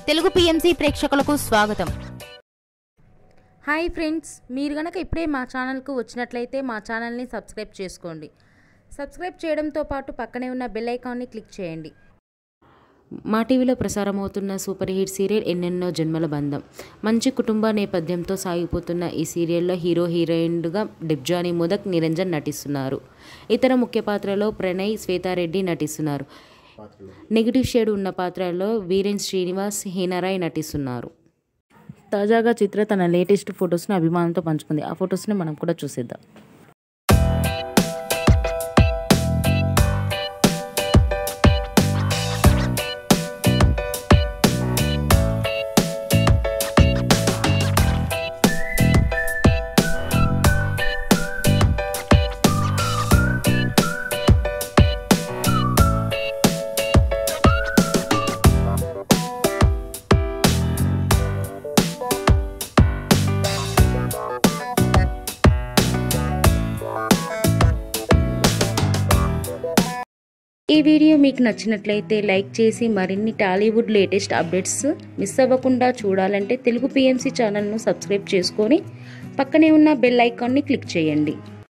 Telugu PMC ప్రేక్షకులకు స్వాగతం hi friends మీరు గనక ఇప్పుడే మా ఛానల్కు వచ్చినట్లయితే మా ఛానల్ని సబ్స్క్రైబ్ చేసుకోండి సబ్స్క్రైబ్ చేయడంతో పాటు పక్కనే ఉన్న బెల్ ఐకాన్ని క్లిక్ చేయండి మా టీవీలో ప్రసారమవుతున్న సూపర్ హిట్ సీరియల్ ఎన్నెన్నో జన్మల బంధం మంచి కుటుంబ నేపథ్యంతో సాగిపోతున్న ఈ సీరియల్లో హీరో హీరోయిన్గా డిబ్జానీ ముదక్ నిరంజన్ నటిస్తున్నారు ఇతర ముఖ్య పాత్రలో ప్రణయ్ శ్వేతారెడ్డి నటిస్తున్నారు నెగిటివ్ షేడ్ ఉన్న పాత్రలో వీరేన్ శ్రీనివాస్ హీనారాయ్ నటిస్తున్నారు తాజాగా చిత్ర తన లేటెస్ట్ ఫొటోస్ని అభిమానంతో పంచుకుంది ఆ ఫొటోస్ని మనం కూడా చూసేద్దాం ఈ వీడియో మీకు నచ్చినట్లయితే లైక్ చేసి మరిన్ని టాలీవుడ్ లేటెస్ట్ అప్డేట్స్ మిస్ అవ్వకుండా చూడాలంటే తెలుగు పిఎంసి ఛానల్ను సబ్స్క్రైబ్ చేసుకొని పక్కనే ఉన్న బెల్ ఐకాన్ని క్లిక్ చేయండి